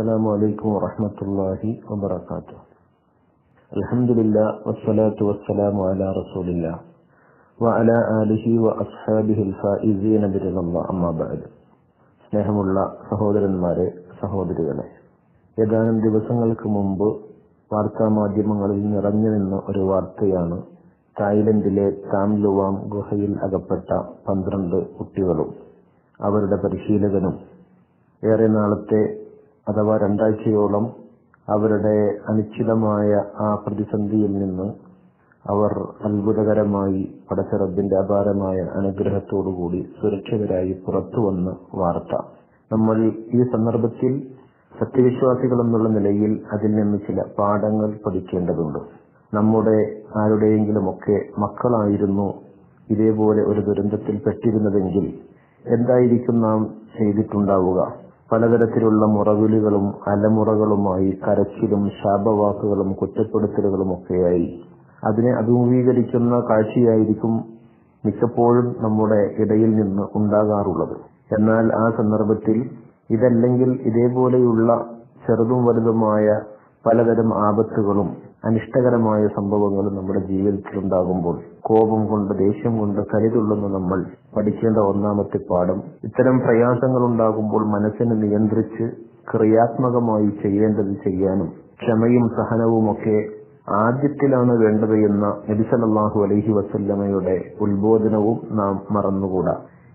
السلام عليكم ورحمة الله وبركاته الحمد لله والصلاة والسلام على رسول الله وعلى آله وأصحابه الفائزين برضا الله أما بعد സ്നേഹമുള്ള സഹോദരന്മാരെ സഹോദരികളെ ഏതാനും ദിവസങ്ങൾക്ക് മുമ്പ് വാർത്താ മാധ്യമങ്ങളിൽ നിറഞ്ഞു നിന്ന ഒരു വാർത്തയാണ് തായ്ലൻഡിലെ താംലുവാം ഗുഹയിൽ അകപ്പെട്ട പന്ത്രണ്ട് കുട്ടികളും അവരുടെ പരിശീലകനും ഏറെ നാളത്തെ അഥവാ രണ്ടാഴ്ചയോളം അവരുടെ അനിശ്ചിതമായ ആ പ്രതിസന്ധിയിൽ നിന്ന് അവർ അത്ഭുതകരമായി പടച്ചറബിന്റെ അപാരമായ അനുഗ്രഹത്തോടുകൂടി സുരക്ഷിതരായി പുറത്തു വന്ന വാർത്ത നമ്മൾ ഈ സന്ദർഭത്തിൽ സത്യവിശ്വാസികൾ എന്നുള്ള നിലയിൽ അതിൽ നിന്ന് ചില പാഠങ്ങൾ പഠിക്കേണ്ടതുണ്ട് നമ്മുടെ ആരുടെയെങ്കിലുമൊക്കെ മക്കളായിരുന്നു ഇതേപോലെ ഒരു ദുരന്തത്തിൽ പെട്ടിരുന്നതെങ്കിൽ എന്തായിരിക്കും നാം ചെയ്തിട്ടുണ്ടാവുക പലതരത്തിലുള്ള മുറവിളികളും അലമുറകളുമായി കരച്ചിലും ശാപവാക്കുകളും കുറ്റപ്പെടുത്തലുകളും ഒക്കെയായി അതിനെ അഭിമുഖീകരിക്കുന്ന കാഴ്ചയായിരിക്കും മിക്കപ്പോഴും നമ്മുടെ ഇടയിൽ നിന്ന് ഉണ്ടാകാറുള്ളത് എന്നാൽ ആ സന്ദർഭത്തിൽ ഇതല്ലെങ്കിൽ ഇതേപോലെയുള്ള ചെറുതും വലുതുമായ പലതരം ആപത്തുകളും അനിഷ്ടകരമായ സംഭവങ്ങളും നമ്മുടെ ജീവിതത്തിൽ ഉണ്ടാകുമ്പോൾ കോപം കൊണ്ട് ദേഷ്യം കൊണ്ട് കരുതുള്ളുന്ന നമ്മൾ പഠിക്കേണ്ട ഒന്നാമത്തെ പാഠം ഇത്തരം പ്രയാസങ്ങൾ ഉണ്ടാകുമ്പോൾ മനസ്സിനെ നിയന്ത്രിച്ച് ക്രിയാത്മകമായി ചെയ്യേണ്ടത് ചെയ്യാനും ക്ഷമയും സഹനവും ഒക്കെ ആദ്യത്തിലാണ് വേണ്ടത് എന്ന നബിസലല്ലാഹു അലൈഹി വസല്ലമയുടെ ഉത്ബോധനവും നാം മറന്നുകൂടാ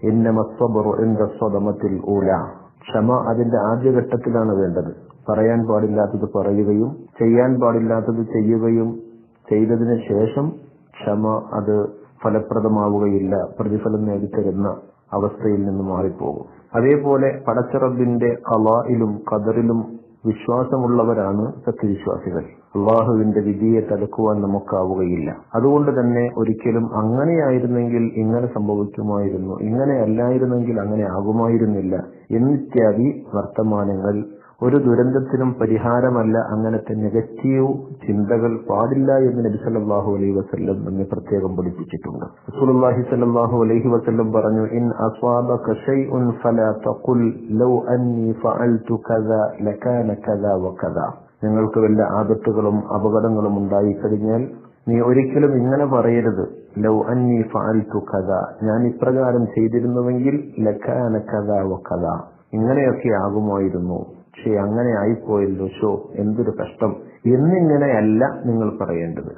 സ്വതമത്തിൽ ഊല ക്ഷമ അതിന്റെ ആദ്യഘട്ടത്തിലാണ് വേണ്ടത് പറയാൻ പാടില്ലാത്തത് പറയുകയും ചെയ്യാൻ പാടില്ലാത്തത് ചെയ്യുകയും ചെയ്തതിന് ശേഷം ക്ഷമ അത് ഫലപ്രദമാവുകയില്ല പ്രതിഫലം നേടിത്തരുന്ന അവസ്ഥയിൽ നിന്ന് മാറിപ്പോകും അതേപോലെ പടച്ചറബിന്റെ കലായിലും കദറിലും വിശ്വാസമുള്ളവരാണ് സത്യവിശ്വാസികൾ അള്ളാഹുവിന്റെ വിധിയെ തടുക്കുവാൻ നമുക്കാവുകയില്ല അതുകൊണ്ട് തന്നെ ഒരിക്കലും അങ്ങനെയായിരുന്നെങ്കിൽ ഇങ്ങനെ സംഭവിക്കുമായിരുന്നു ഇങ്ങനെ അല്ലായിരുന്നെങ്കിൽ അങ്ങനെ ആകുമായിരുന്നില്ല എന്നിത്യാദി വർത്തമാനങ്ങൾ ഒരു ദുരന്തത്തിനും പരിഹാരമല്ല അങ്ങനത്തെ നെഗറ്റീവ് ചിന്തകൾ പാടില്ല എന്ന് നബി സല്ലല്ലാഹു അലൈഹി വസല്ലം നമ്മെ പ്രത്യേകം പഠിപ്പിച്ചിട്ടുണ്ട് റസൂലുള്ളാഹി സല്ലല്ലാഹു അലൈഹി വസല്ലം പറഞ്ഞു ഇൻ അസ്വാബക ഷൈഉൻ ഫലാ തഖുൽ ലൗ അന്നി ഫഅൽതു കദാ ലകാന കദാ വകദാ നിങ്ങൾക്ക് വല്ല ആപത്തുകളും അപകടങ്ങളും ഉണ്ടായി കഴിഞ്ഞാൽ നീ ഒരിക്കലും ഇങ്ങനെ പറയരുത് ലൗ അന്നി ഫഅൽതു കദാ ഞാൻ ഇപ്രകാരം ചെയ്തിരുന്നുവെങ്കിൽ ലകാന കദാ വകദാ ഇങ്ങനെയൊക്കെ ആകുമായിരുന്നു പക്ഷെ അങ്ങനെ ആയിപ്പോയല്ലോ ഷോ എന്തൊരു കഷ്ടം എന്നിങ്ങനെയല്ല നിങ്ങൾ പറയേണ്ടത്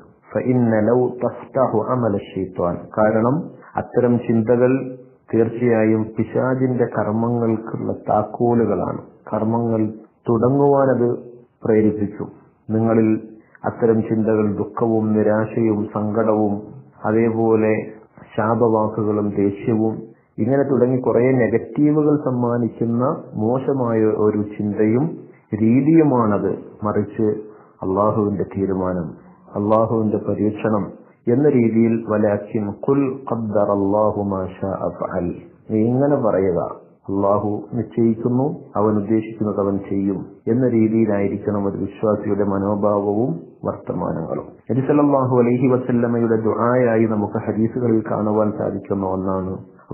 കാരണം അത്തരം ചിന്തകൾ തീർച്ചയായും പിശാജിന്റെ കർമ്മങ്ങൾക്കുള്ള താക്കോലുകളാണ് കർമ്മങ്ങൾ തുടങ്ങുവാൻ അത് പ്രേരിപ്പിക്കും നിങ്ങളിൽ അത്തരം ചിന്തകൾ ദുഃഖവും നിരാശയും സങ്കടവും അതേപോലെ ശാപവാക്കുകളും ദേഷ്യവും ഇങ്ങനെ തുടങ്ങി കുറെ നെഗറ്റീവുകൾ സമ്മാനിക്കുന്ന മോശമായ ഒരു ചിന്തയും രീതിയുമാണത് മറിച്ച് അള്ളാഹുവിന്റെ തീരുമാനം അള്ളാഹുവിന്റെ പരീക്ഷണം എന്ന രീതിയിൽ വലാക്കിൻ കുൽ ഖദ്ദർ അള്ളാഹു നീ ഇങ്ങനെ പറയുക അള്ളാഹു നിശ്ചയിക്കുന്നു അവൻ ഉദ്ദേശിക്കുന്നത് അവൻ ചെയ്യും എന്ന രീതിയിലായിരിക്കണം ഒരു വിശ്വാസിയുടെ മനോഭാവവും വർത്തമാനങ്ങളും നബിസല്ലാഹു അലൈഹി വസല്ലമയുടെ ദുആയായി നമുക്ക് ഹദീസുകളിൽ കാണുവാൻ സാധിക്കുന്ന ഒന്നാണ്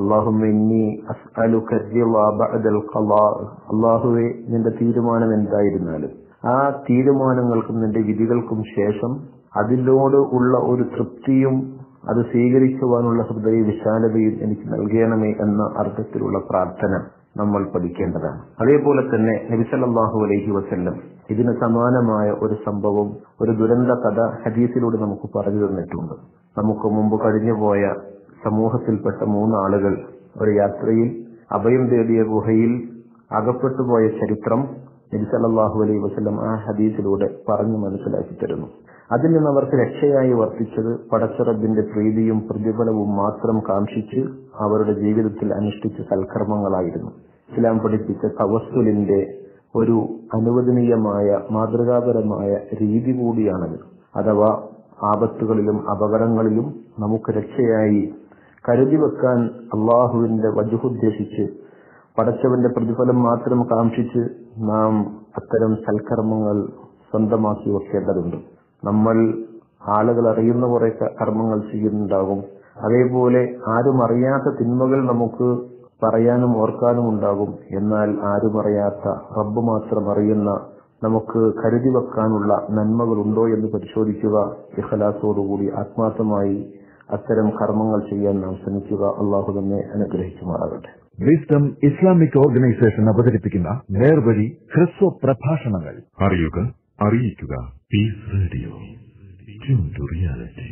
അള്ളാഹുവെ നിന്റെ തീരുമാനം എന്തായിരുന്നാലും ആ തീരുമാനങ്ങൾക്കും നിന്റെ വിധികൾക്കും ശേഷം അതിനോട് ഉള്ള ഒരു തൃപ്തിയും അത് സ്വീകരിക്കുവാനുള്ള ഹൃദയ വിശാലതയും എനിക്ക് നൽകണമേ എന്ന അർത്ഥത്തിലുള്ള പ്രാർത്ഥന നമ്മൾ പഠിക്കേണ്ടതാണ് അതേപോലെ തന്നെ നബിസല്ലാഹു അലൈഹി വസല്ലം ഇതിന് സമാനമായ ഒരു സംഭവം ഒരു ദുരന്ത കഥ ഹദീസിലൂടെ നമുക്ക് പറഞ്ഞു തന്നിട്ടുണ്ട് നമുക്ക് മുമ്പ് കഴിഞ്ഞുപോയ സമൂഹത്തിൽപ്പെട്ട മൂന്നാളുകൾ ഒരു യാത്രയിൽ അഭയം തേടിയ ഗുഹയിൽ അകപ്പെട്ടുപോയ ചരിത്രം നബി സല്ലല്ലാഹു അലൈഹി വസല്ലം ആ ഹദീസിലൂടെ പറഞ്ഞു മനസ്സിലാക്കി തരുന്നു അതിൽ നിന്ന് അവർക്ക് രക്ഷയായി വർത്തിച്ചത് പടച്ചറബിന്റെ പ്രീതിയും പ്രതിഫലവും മാത്രം കാംക്ഷിച്ച് അവരുടെ ജീവിതത്തിൽ അനുഷ്ഠിച്ച സൽക്കർമ്മങ്ങളായിരുന്നു ഇസ്ലാം പഠിപ്പിച്ച തവസ്സുലിന്റെ ഒരു അനുവദനീയമായ മാതൃകാപരമായ രീതി കൂടിയാണത് അഥവാ ആപത്തുകളിലും അപകടങ്ങളിലും നമുക്ക് രക്ഷയായി കരുതി വെക്കാൻ അള്ളാഹുവിന്റെ വജുഹുദ്ദേശിച്ച് പടച്ചവന്റെ പ്രതിഫലം മാത്രം കാംക്ഷിച്ച് നാം അത്തരം സൽക്കർമ്മങ്ങൾ സ്വന്തമാക്കി വെക്കേണ്ടതുണ്ട് നമ്മൾ ആളുകൾ അറിയുന്ന കുറെ കർമ്മങ്ങൾ ചെയ്യുന്നുണ്ടാകും അതേപോലെ ആരും അറിയാത്ത തിന്മകൾ നമുക്ക് പറയാനും ഓർക്കാനും ഉണ്ടാകും എന്നാൽ ആരും അറിയാത്ത റബ്ബ് മാത്രം അറിയുന്ന നമുക്ക് കരുതി വെക്കാനുള്ള നന്മകളുണ്ടോ എന്ന് പരിശോധിക്കുക ഇഖലാസോടുകൂടി ആത്മാർത്ഥമായി അത്തരം കർമ്മങ്ങൾ ചെയ്യാൻ നാം ശ്രമിക്കുക അള്ളാഹു തന്നെ അനുഗ്രഹിക്കുമാറാകട്ടെ വിസ്ഡം ഇസ്ലാമിക് ഓർഗനൈസേഷൻ അവതരിപ്പിക്കുന്ന നേർവഴി ഹ്രസ്വ പ്രഭാഷണങ്ങൾ അറിയുക അറിയിക്കുക peace radio tune to reality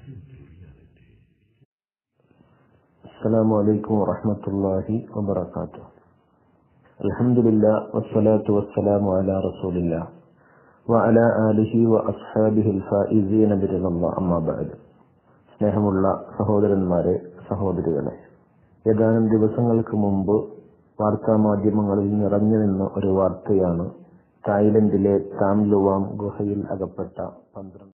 السلام عليكم ورحمة الله وبركاته الحمد لله والصلاة والسلام على رسول الله وعلى آله وأصحابه الفائزين برضا الله أما بعد സ്നേഹമുള്ള സഹോദരന്മാരെ സഹോദരികളെ ഏതാനും ദിവസങ്ങൾക്ക് മുമ്പ് വാർത്താ മാധ്യമങ്ങളിൽ നിറഞ്ഞു നിന്ന ഒരു വാർത്തയാണ് തായ്ലൻഡിലെ താം ലുവാം ഗുഹയിൽ അകപ്പെട്ട പന്ത്രണ്ട്